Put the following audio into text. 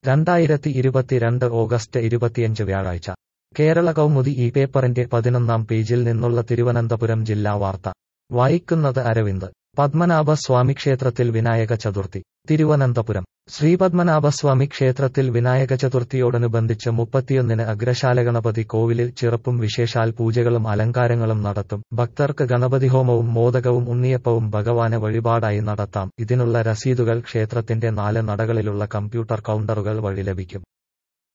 രണ്ടായിരത്തി ഇരുപത്തിരണ്ട് ഓഗസ്റ്റ് ഇരുപത്തിയഞ്ച് വ്യാഴാഴ്ച കേരള കൗമുദി ഈ പേപ്പറിന്റെ പതിനൊന്നാം പേജിൽ നിന്നുള്ള തിരുവനന്തപുരം ജില്ലാ വാർത്ത വായിക്കുന്നത് അരവിന്ദ് പത്മനാഭ സ്വാമി ക്ഷേത്രത്തിൽ വിനായക ചതുർത്ഥി തിരുവനന്തപുരം ശ്രീപത്മനാഭസ്വാമി ക്ഷേത്രത്തിൽ വിനായക ചതുർത്ഥിയോടനുബന്ധിച്ച് മുപ്പത്തിയൊന്നിന് അഗ്രശാല ഗണപതി കോവിലിൽ ചിറപ്പും വിശേഷാൽ പൂജകളും അലങ്കാരങ്ങളും നടത്തും ഭക്തർക്ക് ഗണപതി ഹോമവും മോദകവും ഉണ്ണിയപ്പവും ഭഗവാന് വഴിപാടായി നടത്താം ഇതിനുള്ള രസീതുകൾ ക്ഷേത്രത്തിന്റെ നാല് നടകളിലുള്ള കമ്പ്യൂട്ടർ കൗണ്ടറുകൾ വഴി ലഭിക്കും